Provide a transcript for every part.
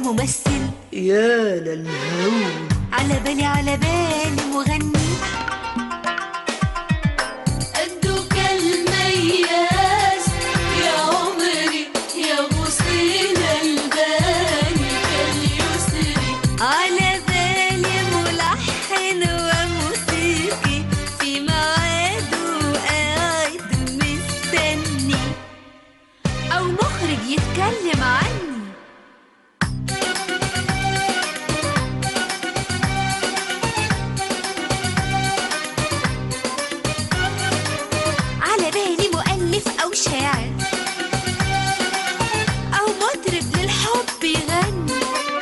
ممثل يا للهول على بالي على بالي مغني قدك المياس يا عمري يا غصين الباني كاليسري على بالي ملحن وموسيقي في ميعاده قاعد مستني أو مخرج يتكلم عني على بالي مؤلف أو شاعر أو مطرب للحب يغني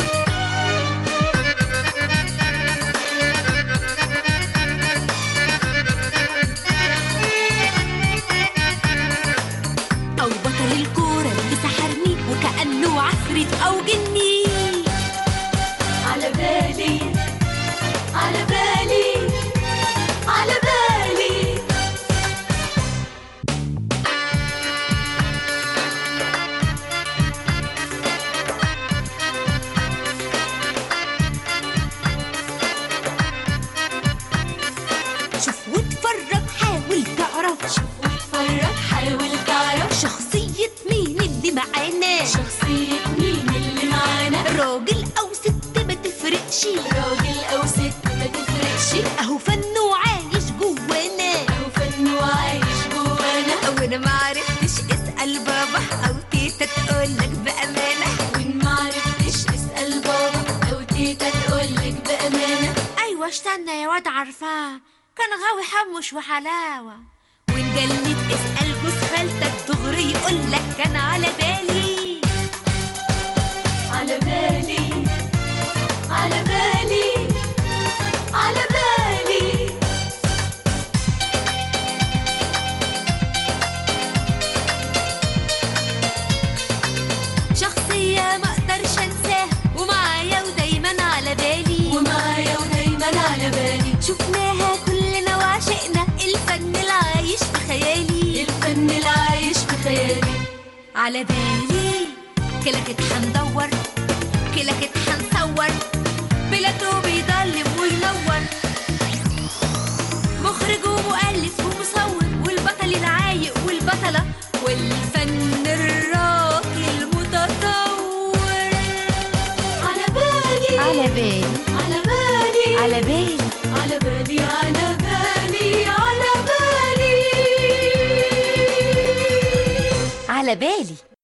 أو بطل الكورة اللي سحرني وكأنه عفريت أو جني على بالي على بالي على بالي شوف واتفرج حاول تعرف شوف واتفرج حاول تعرف شخصية مين اللي معانا شخصية مين اللي معانا راجل أو ست ما تفرقش راجل أو ست ما تفرقش أهو فن وعايش جوانا أهو فن وعايش جوانا أو أنا ما عرفتش اسأل بابا أو تيتا تقولك بأمانة وإن معرفتش اسأل بابا أو تيتا تقولك بأمانة أيوة استنى يا واد عارفاه كان غاوي حمش وحلاوة وإن جليت اسأل جوز خالتك دغري يقولك كان على بالي على بالي على بالي على بالي شخصية ما اقدرش انساها ومعايا ودايما على بالي ومعايا ودايما على بالي شفناها كلنا وعشقنا الفن العايش في خيالي الفن العايش بخيالي على بالي كلا كده هندور كلا كده هنصور بلاتو بيضلم وينور مخرج ومؤلف ومصور والبطل العايق والبطلة والفن الراقي المتطور على بالي على بالي على بالي على بالي على بالي على بالي على بالي على بالي